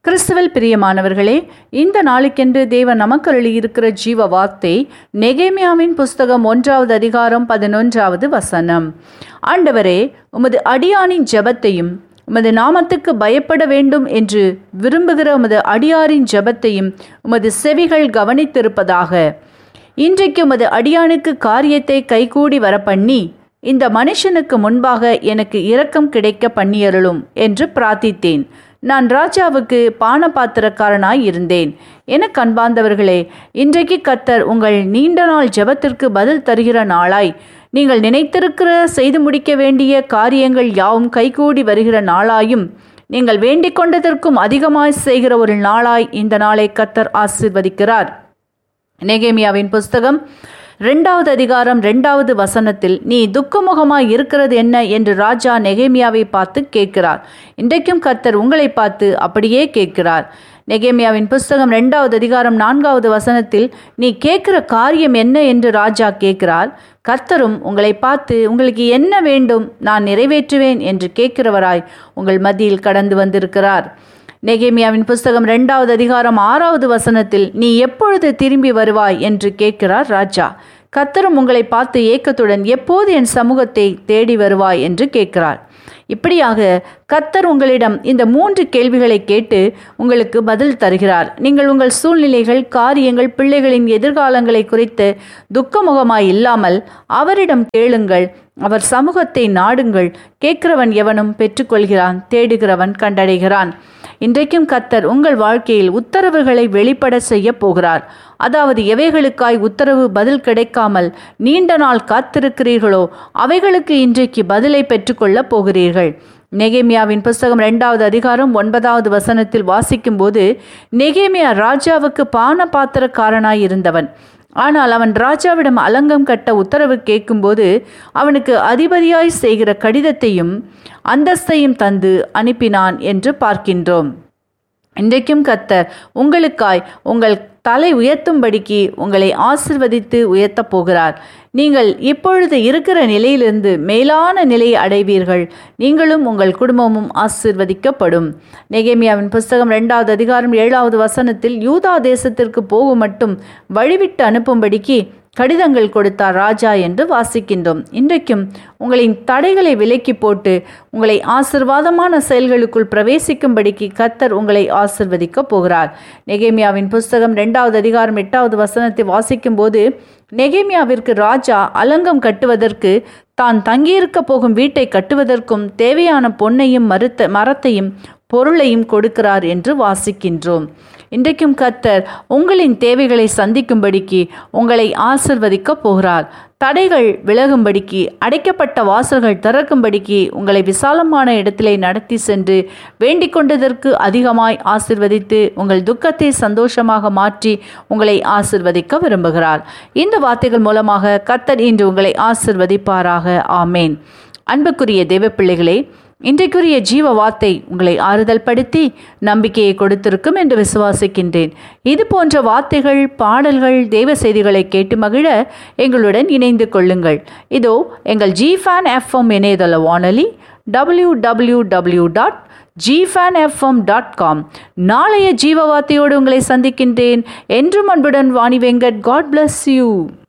கிறிஸ்துவில் பிரியமானவர்களே இந்த நாளுக்கென்று தேவன் நமக்கு அருளியிருக்கிற ஜீவ வார்த்தை நெகேமியாவின் புஸ்தகம் ஒன்றாவது அதிகாரம் பதினொன்றாவது வசனம் ஆண்டவரே உமது அடியானின் ஜெபத்தையும் உமது நாமத்துக்கு பயப்பட வேண்டும் என்று விரும்புகிற உமது அடியாரின் ஜெபத்தையும் உமது செவிகள் கவனித்திருப்பதாக இன்றைக்கு உமது அடியானுக்கு காரியத்தை கைகூடி வர பண்ணி இந்த மனுஷனுக்கு முன்பாக எனக்கு இரக்கம் கிடைக்க பண்ணியருளும் என்று பிரார்த்தித்தேன் நான் ராஜாவுக்கு பானபாத்திரக்காரனாய் இருந்தேன் என கண்பார்ந்தவர்களே இன்றைக்கு கத்தர் உங்கள் நீண்ட நாள் ஜெபத்திற்கு பதில் தருகிற நாளாய் நீங்கள் நினைத்திருக்கிற செய்து முடிக்க வேண்டிய காரியங்கள் யாவும் கைகூடி வருகிற நாளாயும் நீங்கள் வேண்டிக் கொண்டதற்கும் அதிகமாய் செய்கிற ஒரு நாளாய் இந்த நாளை கத்தர் ஆசிர்வதிக்கிறார் நெகேமியாவின் புஸ்தகம் ரெண்டாவது அதிகாரம் ரெண்டாவது வசனத்தில் நீ துக்கமுகமாய் இருக்கிறது என்ன என்று ராஜா நெகேமியாவை பார்த்து கேட்கிறார் இன்றைக்கும் கர்த்தர் உங்களை பார்த்து அப்படியே கேட்கிறார் நெகேமியாவின் புஸ்தகம் ரெண்டாவது அதிகாரம் நான்காவது வசனத்தில் நீ கேட்கிற காரியம் என்ன என்று ராஜா கேட்கிறார் கர்த்தரும் உங்களை பார்த்து உங்களுக்கு என்ன வேண்டும் நான் நிறைவேற்றுவேன் என்று கேட்கிறவராய் உங்கள் மத்தியில் கடந்து வந்திருக்கிறார் நெகேமியாவின் புஸ்தகம் ரெண்டாவது அதிகாரம் ஆறாவது வசனத்தில் நீ எப்பொழுது திரும்பி வருவாய் என்று கேட்கிறார் ராஜா கத்தரும் உங்களை பார்த்து ஏக்கத்துடன் எப்போது என் சமூகத்தை தேடி வருவாய் என்று கேட்கிறார் இப்படியாக கத்தர் உங்களிடம் இந்த மூன்று கேள்விகளை கேட்டு உங்களுக்கு பதில் தருகிறார் நீங்கள் உங்கள் சூழ்நிலைகள் காரியங்கள் பிள்ளைகளின் எதிர்காலங்களை குறித்து துக்கமுகமாய் இல்லாமல் அவரிடம் கேளுங்கள் அவர் சமூகத்தை நாடுங்கள் கேட்கிறவன் எவனும் பெற்றுக்கொள்கிறான் தேடுகிறவன் கண்டடைகிறான் இன்றைக்கும் கத்தர் உங்கள் வாழ்க்கையில் உத்தரவுகளை வெளிப்பட செய்ய போகிறார் அதாவது எவைகளுக்காய் உத்தரவு பதில் கிடைக்காமல் நீண்ட நாள் காத்திருக்கிறீர்களோ அவைகளுக்கு இன்றைக்கு பதிலை பெற்றுக்கொள்ளப் போகிறீர்கள் நெகேமியாவின் புஸ்தகம் ரெண்டாவது அதிகாரம் ஒன்பதாவது வசனத்தில் வாசிக்கும்போது நெகேமியா ராஜாவுக்கு பான பாத்திரக்காரனாய் இருந்தவன் ஆனால் அவன் ராஜாவிடம் அலங்கம் கட்ட உத்தரவு கேட்கும்போது அவனுக்கு அதிபதியாய் செய்கிற கடிதத்தையும் அந்தஸ்தையும் தந்து அனுப்பினான் என்று பார்க்கின்றோம் இன்றைக்கும் கத்தர் உங்களுக்காய் உங்கள் தலை உயர்த்தும்படிக்கு உங்களை ஆசிர்வதித்து உயர்த்தப் போகிறார் நீங்கள் இப்பொழுது இருக்கிற நிலையிலிருந்து மேலான நிலையை அடைவீர்கள் நீங்களும் உங்கள் குடும்பமும் ஆசிர்வதிக்கப்படும் நெகேமியாவின் புஸ்தகம் ரெண்டாவது அதிகாரம் ஏழாவது வசனத்தில் யூதா தேசத்திற்கு போகும் மட்டும் வழிவிட்டு அனுப்பும்படிக்கு கடிதங்கள் கொடுத்தார் ராஜா என்று வாசிக்கின்றோம் இன்றைக்கும் உங்களின் தடைகளை விலக்கி போட்டு உங்களை ஆசிர்வாதமான செயல்களுக்குள் பிரவேசிக்கும்படிக்கு கத்தர் உங்களை ஆசிர்வதிக்க போகிறார் நெகேமியாவின் புஸ்தகம் ரெண்டாவது அதிகாரம் எட்டாவது வசனத்தை வாசிக்கும் போது நெகேமியாவிற்கு ராஜா அலங்கம் கட்டுவதற்கு தான் தங்கியிருக்க போகும் வீட்டை கட்டுவதற்கும் தேவையான பொன்னையும் மறுத்த மரத்தையும் பொருளையும் கொடுக்கிறார் என்று வாசிக்கின்றோம் இன்றைக்கும் கத்தர் உங்களின் தேவைகளை சந்திக்கும்படிக்கு உங்களை ஆசிர்வதிக்க போகிறார் தடைகள் விலகும்படிக்கு அடைக்கப்பட்ட வாசல்கள் திறக்கும்படிக்கு உங்களை விசாலமான இடத்திலே நடத்தி சென்று வேண்டிக் கொண்டதற்கு அதிகமாய் ஆசிர்வதித்து உங்கள் துக்கத்தை சந்தோஷமாக மாற்றி உங்களை ஆசிர்வதிக்க விரும்புகிறார் இந்த வார்த்தைகள் மூலமாக கத்தர் இன்று உங்களை ஆசிர்வதிப்பாராக ஆமேன் அன்புக்குரிய தேவ பிள்ளைகளே இன்றைக்குரிய ஜீவ வார்த்தை உங்களை ஆறுதல் படுத்தி நம்பிக்கையை கொடுத்திருக்கும் என்று விசுவாசிக்கின்றேன் இது போன்ற வார்த்தைகள் பாடல்கள் தெய்வ செய்திகளை கேட்டு மகிழ எங்களுடன் இணைந்து கொள்ளுங்கள் இதோ எங்கள் ஜி ஃபேன் எஃப்எம் இணையதள வானொலி டபிள்யூ டபிள்யூ டபிள்யூ டாட் ஜிஃபேன் எஃப்எம் டாட் காம் நாளைய ஜீவ வார்த்தையோடு உங்களை சந்திக்கின்றேன் என்றும் அன்புடன் Vani Venkat God bless you